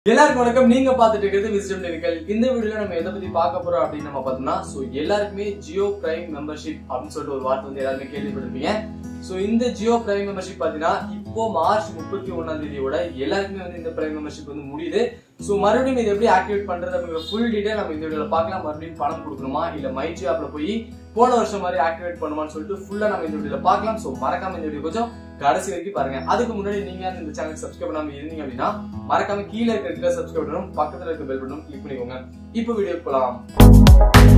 எல்லாருக்கும் வணக்கம் நீங்க பார்த்துட்டு இருக்கிறது விஸ்டம் டெலிக்கல் இந்த வீடியோல நம்ம எதை பத்தி பார்க்க போறோம் அப்படின்னு நம்ம பார்த்தோம்னா சோ எல்லாருக்குமே ஜியோ பிரைம் மெம்பர்ஷிப் அப்படின்னு சொல்லிட்டு ஒரு வார்த்தை வந்து எல்லாருமே கேள்விப்பட்டிருப்பீங்க சோ இந்த ஜியோ பிரைம் மெம்பர்ஷிப் பாத்தீங்கன்னா இப்போ மார்ச் முப்பத்தி ஒன்னாம் தேதியோட எல்லாருக்குமே வந்து இந்த பிரைம் மெம்பர்ஷிப் வந்து முடியுது சோ மறுபடியும் இது எப்படி ஆக்டிவேட் பண்றது அப்படிங்கிற ஃபுல் டீடைல் நம்ம இந்த வீடியோல பார்க்கலாம் மறுபடியும் பணம் கொடுக்கணுமா இல்ல மைஜி ஆப்ல போய் போன வருஷம் மாதிரி ஆக்டிவேட் பண்ணுமான்னு சொல்லிட்டு ஃபுல்லா நம்ம இந்த வீடியோல பார்க்கலாம் சோ மறக்காம இந்த வீடியோ கொஞ்சம் கடைசி வரைக்கும் பாருங்க அதுக்கு முன்னாடி நீங்க இந்த சேனல் சப்ஸ்கிரைப் பண்ணாம இருந்தீங்க அப்படின்னா மறக்காம கீழே இருக்கிற சப்ஸ்கிரைப் பண்ணணும் பக்கத்துல இருக்க பெல் பட்டனும் கிளிக் பண்ணிக்கோங்க இப்போ வீடியோ போலாம்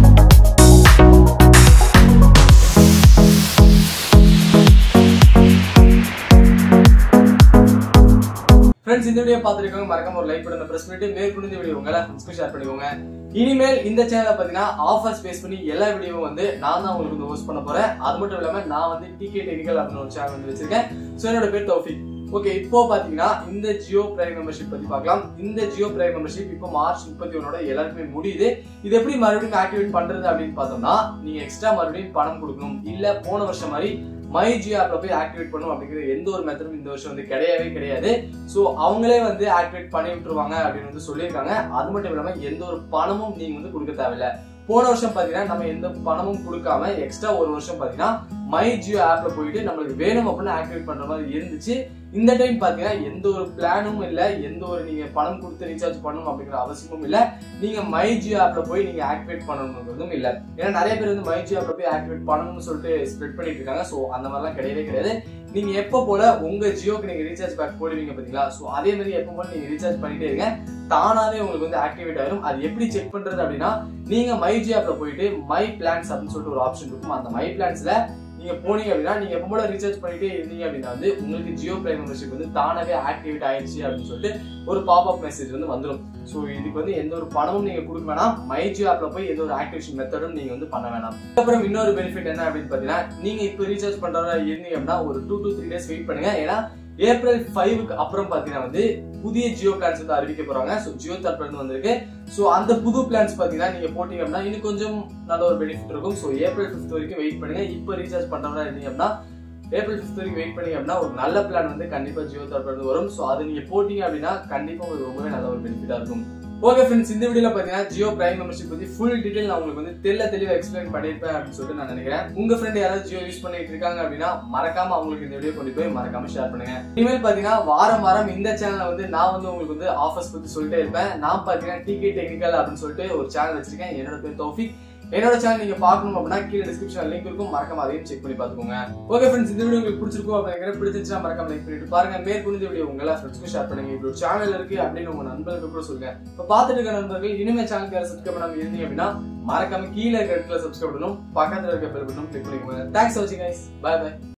ஃப்ரெண்ட்ஸ் இந்த வீடியோ பார்த்துருக்கவங்க மறக்காம ஒரு லைக் பண்ணுங்க பிரஸ் பண்ணிட்டு மேற்கொண்டு இந்த வீடியோ உங்களை ஃப்ரெண்ட்ஸ்க்கு ஷேர் பண்ணிக்கோங்க இனிமேல் இந்த சேனலை பார்த்தீங்கன்னா ஆஃபர்ஸ் பேஸ் பண்ணி எல்லா வீடியோவும் வந்து நான் தான் உங்களுக்கு வந்து ஹோஸ்ட் பண்ண போறேன் அது மட்டும் இல்லாம நான் வந்து டிகே டெக்னிக்கல் அப்படின்னு ஒரு சேனல் வந்து வச்சிருக்கேன் ஸோ என்னோட பேர் தௌஃபிக் ஓகே இப்போ பாத்தீங்கன்னா இந்த ஜியோ பிரைம் மெம்பர்ஷிப் பத்தி பார்க்கலாம் இந்த ஜியோ பிரைம் மெம்பர்ஷிப் இப்போ மார்ச் முப்பத்தி ஒன்னோட எல்லாருக்குமே முடியுது இது எப்படி மறுபடியும் ஆக்டிவேட் பண்றது அப்படின்னு பார்த்தோம்னா நீங்க எக்ஸ்ட்ரா மறுபடியும் பணம் கொடுக்கணும் இல்ல போன வருஷம் மாதிரி மை ஜியோ ஆப்ல போய் ஆக்டிவேட் பண்ணும் அப்படிங்கிற எந்த ஒரு மெத்தடும் இந்த வருஷம் வந்து கிடையவே கிடையாது ஸோ அவங்களே வந்து ஆக்டிவேட் பண்ணி விட்டுருவாங்க அப்படின்னு வந்து சொல்லியிருக்காங்க அது மட்டும் இல்லாம எந்த ஒரு பணமும் நீங்க வந்து கொடுக்க தேவையில்ல போன வருஷம் பாத்தீங்கன்னா நம்ம எந்த பணமும் கொடுக்காம எக்ஸ்ட்ரா ஒரு வருஷம் பாத்தீங்கன்னா மை ஜியோ ஆப்ல போயிட்டு நம்மளுக்கு வேணும் அப்படின்னு ஆக்டிவேட் பண்ற மாதிரி இருந்துச்சு இந்த டைம் பாத்தீங்கன்னா எந்த ஒரு பிளானும் இல்ல எந்த ஒரு நீங்க பணம் கொடுத்து ரீசார்ஜ் பண்ணணும் அப்படிங்கிற அவசியமும் இல்ல நீங்க மை ஜியோ ஆப்ல போய் நீங்க ஆக்டிவேட் பண்ணணுங்கிறதும் இல்ல ஏன்னா நிறைய பேர் வந்து மை ஜியோ ஆப்ல போய் ஆக்டிவேட் பண்ணணும்னு சொல்லிட்டு ஸ்ப்ரெட் பண்ணிட்டு இருக்காங்க சோ அந்த மாதிரிலாம் கிடையவே கிடையாது நீங்க எப்ப போல உங்க ஜியோக்கு நீங்க ரீசார்ஜ் பேக் போடுவீங்க பாத்தீங்களா சோ அதே மாதிரி எப்ப போல நீங்க ரீசார்ஜ் பண்ணிட்டே இருங்க தானாவே உங்களுக்கு வந்து ஆக்டிவேட் ஆயிரும் அது எப்படி செக் பண்றது அப்படின்னா நீங்க மை ஜி ஆப்ல போயிட்டு மை பிளான்ஸ் அப்படின்னு சொல்லிட்டு ஒரு ஆப்ஷன் இருக்கும் அந்த மை பிளான்ஸ்ல நீங்க போனீங்க அப்படின்னா நீங்க எப்போ போல ரீசார்ஜ் பண்ணிட்டே இருந்தீங்க அப்படின்னா வந்து உங்களுக்கு ஜியோ பிரைம் மெம்பர்ஷிப் வந்து தானாவே ஆக்டிவேட் ஆயிடுச்சு அப்படின்னு சொல்லிட்டு ஒரு பாப் அப் மெசேஜ் வந்து வந்துடும் ஸோ இதுக்கு வந்து எந்த ஒரு பணமும் நீங்க கொடுக்க வேணாம் மை ஜியோ ஆப்ல போய் எந்த ஒரு ஆக்டிவேஷன் மெத்தடும் நீங்க வந்து பண்ண வேணாம் அப்புறம் இன்னொரு பெனிஃபிட் என்ன அப்படின்னு பாத்தீங்கன்னா நீங்க இப்போ ரீசார்ஜ் பண்றதா இருந்தீங்க அப்படின்னா ஒரு two to three days wait பண்ணுங்க ஏன்னா ஏப்ரல் ஃபைவுக்கு அப்புறம் பாத்தீங்கன்னா வந்து புதிய ஜியோ பிளான்ஸ் வந்து அறிவிக்க போறாங்க ஸோ ஜியோ தரப்புல இருந்து வந்திருக்கு ஸோ அந்த புது பிளான்ஸ் பாத்தீங்கன்னா நீங்க போட்டீங்க அப்படின்னா இன்னும் கொஞ்சம் நல்ல ஒரு பெனிஃபிட் இருக்கும் ஸோ ஏப்ரல் ஃபிஃப்த் வரைக்கும் வெயிட் பண்ணுங்க இப்போ ரீசார்ஜ் பண்றதா இருந்தீங்க அப்படின்னா ஏப்ரல் ஃபிஃப்த் வரைக்கும் வெயிட் பண்ணீங்க அப்படின்னா ஒரு நல்ல பிளான் வந்து கண்டிப்பா ஜியோ தரப்புல இருந்து வரும் ஸோ அது நீங்க போட்டீங்க அப்படின்னா கண்டிப்பா உங்களுக்கு ரொம்பவே நல்ல ஒரு பெனிஃபிட்டா இருக்கும் ஓகே ஃப்ரெண்ட்ஸ் இந்த வீடியோல பாத்தீங்கன்னா ஜியோ பிரைம் மெம்பர்ஷிப் பத்தி ஃபுல் டீடைல் நான் உங்களுக்கு வந்து தெல்ல தெளிவா எக்ஸ்பிளைன் பண்ணிருப்பேன் அப்படின்னு சொல்லிட்டு நான் நினைக்கிறேன் உங்க ஃப்ரெண்ட் யாராவது ஜியோ யூஸ் பண்ணிட்டு இருக்காங்க அப்படின்னா மறக்காம அவங்களுக்கு இந்த வீடியோ கொண்டு போய் மறக்காம ஷேர் பண்ணுங்க இனிமேல் பாத்தீங்கன்னா வாரம் வாரம் இந்த சேனல்ல வந்து நான் வந்து உங்களுக்கு வந்து ஆஃபர்ஸ் பத்தி சொல்லிட்டே இருப்பேன் நான் பாத்தீங்கன்னா டிகே டெக்னிக்கல் அப்படின்னு சொல்லிட்டு ஒரு சேனல் வச்சிருக்கேன் என்னோட பேர் தௌஃபிக் என்னோட சேனல் நீங்க பார்க்கணும் அப்படின்னா கீழே டிஸ்கிரிப்ஷன் லிங்க் இருக்கும் மறக்காம அதையும் செக் பண்ணி பாத்துக்கோங்க ஓகே ஃப்ரெண்ட்ஸ் இந்த வீடியோ உங்களுக்கு பிடிச்சிருக்கும் அப்படிங்கிற பிடிச்சிருச்சா மறக்காம லைக் பண்ணிட்டு பாருங்க மேற்கொண்டு இந்த வீடியோ உங்க எல்லா ஃப்ரெண்ட்ஸ்க்கும் ஷேர் பண்ணுங்க இப்படி ஒரு சேனல் இருக்கு அப்படின்னு உங்க நண்பர்களுக்கு கூட சொல்லுங்க இப்ப பாத்துட்டு இருக்க நண்பர்கள் இனிமே சேனலுக்கு யாரும் சப்ஸ்கிரைப் பண்ணாம இருந்தீங்க அப்படின்னா மறக்காம கீழே இருக்க இடத்துல சப்ஸ்கிரைப் பண்ணணும் பக்கத்துல இருக்க பெல் பட்டனும் கிளிக் பண்ணிக்கோங்க தேங்க்ஸ் வாட்சிங் கைஸ் பை பை